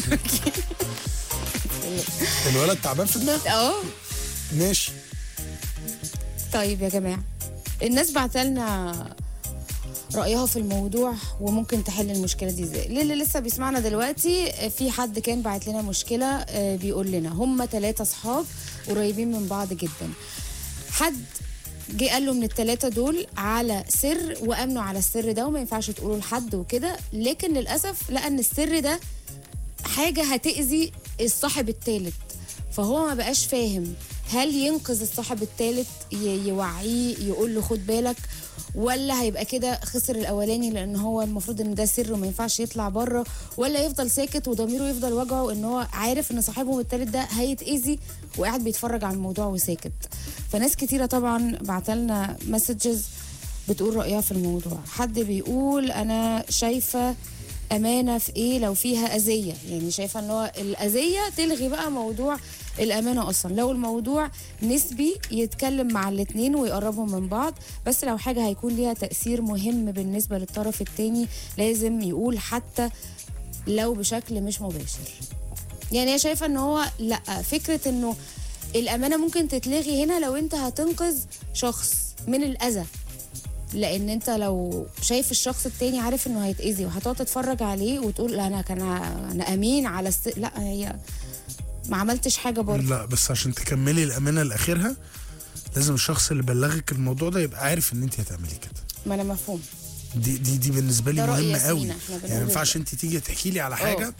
الولد تعبان في دماغه اه ماشي طيب يا جماعه الناس بعتلنا رأيها في الموضوع وممكن تحل المشكلة دي ازاي للي لسه بيسمعنا دلوقتي آه، في حد كان بعت لنا مشكلة آه، بيقول لنا هم ثلاثة صحاب قريبين من بعض جدا حد جه قال له من الثلاثة دول على سر وأمنوا على السر ده وما ينفعش تقولوا لحد وكده لكن للأسف لقى إن السر ده حاجة هتأذي الصاحب التالت فهو ما بقاش فاهم هل ينقذ الصاحب التالت ي- يوعيه يقول له خد بالك ولا هيبقى كده خسر الاولاني لان هو المفروض ان ده سر وما ينفعش يطلع بره ولا يفضل ساكت وضميره يفضل وجعه ان هو عارف ان صاحبهم التالت ده هيتاذي وقاعد بيتفرج على الموضوع وساكت فناس كتيره طبعا بعتلنا مسجز بتقول رايها في الموضوع حد بيقول انا شايفه امانه في ايه لو فيها اذيه يعني شايفه ان هو الاذيه تلغي بقى موضوع الامانه اصلا لو الموضوع نسبي يتكلم مع الاتنين ويقربهم من بعض بس لو حاجه هيكون ليها تاثير مهم بالنسبه للطرف التاني لازم يقول حتى لو بشكل مش مباشر يعني هي شايفه ان هو لا فكره انه الامانه ممكن تتلغي هنا لو انت هتنقذ شخص من الاذى لان انت لو شايف الشخص التاني عارف انه هيتاذي وهتقعد تتفرج عليه وتقول لا انا كان انا امين على الس... لا هي ما عملتش حاجه برضه لا بس عشان تكملي الامانه لاخرها لازم الشخص اللي بلغك الموضوع ده يبقى عارف ان انت هتعملي كده ما انا مفهوم دي دي دي بالنسبه لي ده رأي مهمه ياسمين، قوي احنا بنقول يعني ما ينفعش ده. انت تيجي تحكي لي على حاجه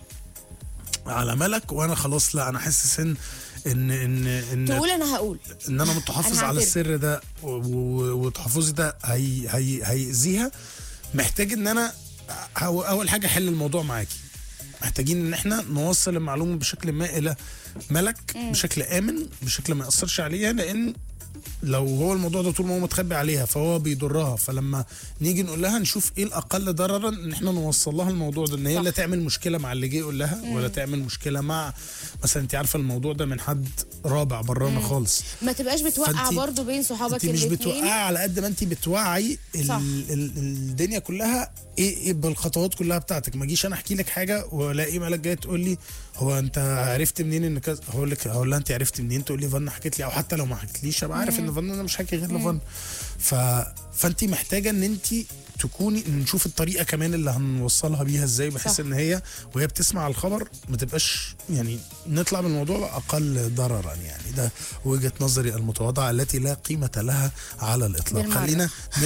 على ملك وانا خلاص لا انا حاسس ان ان ان ان, تقول انا هقول إن انا متحفظ أنا على هعترف. السر ده و- و- وتحفظي ده هي هي هيأذيها محتاج ان انا أو- اول حاجه احل الموضوع معاكي محتاجين ان احنا نوصل المعلومه بشكل ما الى ملك بشكل امن بشكل ما ياثرش عليها لان لو هو الموضوع ده طول ما هو متخبي عليها فهو بيضرها فلما نيجي نقول لها نشوف ايه الاقل ضررا ان احنا نوصل لها الموضوع ده ان هي صح. لا تعمل مشكله مع اللي جه يقول لها ولا تعمل مشكله مع مثلا انت عارفه الموضوع ده من حد رابع برانا خالص ما تبقاش بتوقع فأنتي- برضه بين صحابك انت مش الاتنين. بتوقعي على قد ما انت بتوعي ال صح. ال الدنيا كلها ايه, إيه بالخطوات كلها بتاعتك ما اجيش انا احكي لك حاجه والاقي مالك جايه تقول لي هو انت عرفت منين ان كذا هقول لك هقول لها انت عرفت منين تقول لي فن حكيت لي او حتى لو ما حكيتليش ابقى عارف ان فن انا مش حكي غير لفن ف فانت محتاجه ان انت تكوني نشوف الطريقه كمان اللي هنوصلها بيها ازاي بحيث صح. ان هي وهي بتسمع الخبر ما تبقاش يعني نطلع من الموضوع اقل ضررا يعني ده وجهه نظري المتواضعه التي لا قيمه لها على الاطلاق بالمرة. خلينا ن...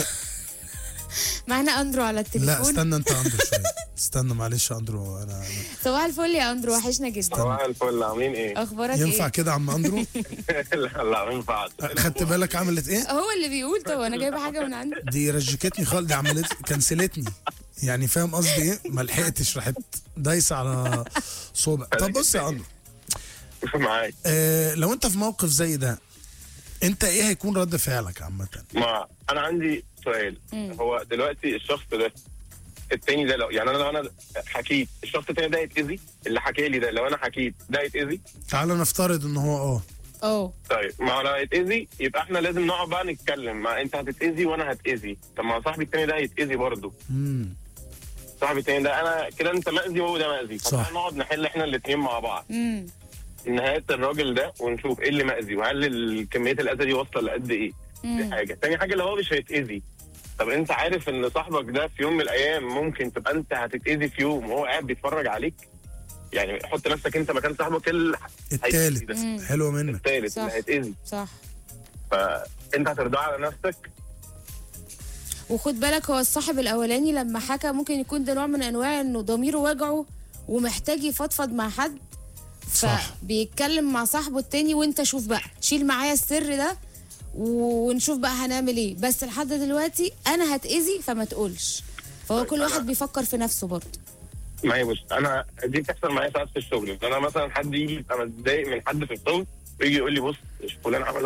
معنا اندرو على التليفون لا استنى انت يا اندرو شويه استنى معلش يا اندرو انا صباح الفل يا اندرو وحشنا جدا صباح الفل عاملين ايه؟ اخبارك ينفع ايه كده يا عم اندرو لا لا ما ينفعش خدت بالك عملت ايه هو اللي بيقول طب انا جايبه حاجه من عندي دي رجكتني خالص دي عملت كنسلتني يعني فاهم قصدي ايه ما لحقتش راحت دايسه على صوبع طب بص يا اندرو معاك آه لو انت في موقف زي ده انت ايه هيكون رد فعلك عامه ما انا عندي سؤال هو دلوقتي الشخص ده التاني ده لو يعني انا لو انا حكيت الشخص التاني ده يتاذي اللي حكى لي ده لو انا حكيت ده يتاذي تعال نفترض ان هو اه اه طيب ما هو لو هيتاذي يبقى احنا لازم نقعد بقى نتكلم ما انت هتتاذي وانا هتاذي طب ما هو صاحبي التاني ده هيتاذي برضه امم صاحبي التاني ده انا كده انت مأذي وهو ده مأذي صح. فتعال نقعد نحل احنا الاثنين مع بعض امم نهايه الراجل ده ونشوف ايه اللي مأذي وهل ال- كميه الاذى دي واصله لقد ايه دي حاجه تاني حاجه لو هو مش هيتاذي طب انت عارف ان صاحبك ده في يوم من الايام ممكن تبقى انت هتتاذي في يوم وهو قاعد بيتفرج عليك يعني حط نفسك انت مكان صاحبك اللي هيتأذي ده. التالت حلوه منك التالت صح. اللي هيتاذي صح فانت هترضى على نفسك وخد بالك هو الصاحب الاولاني لما حكى ممكن يكون ده نوع من انواع انه ضميره وجعه ومحتاج يفضفض مع حد صح. فبيتكلم مع صاحبه التاني وانت شوف بقى شيل معايا السر ده ونشوف بقى هنعمل ايه بس لحد دلوقتي انا هتاذي فما تقولش فهو طيب كل أنا- واحد بيفكر في نفسه برضه ما هي بص انا دي بتحصل معايا ساعات في الشغل انا مثلا حد يجي يبقى متضايق من حد في الشغل ويجي يقول لي بص فلان عمل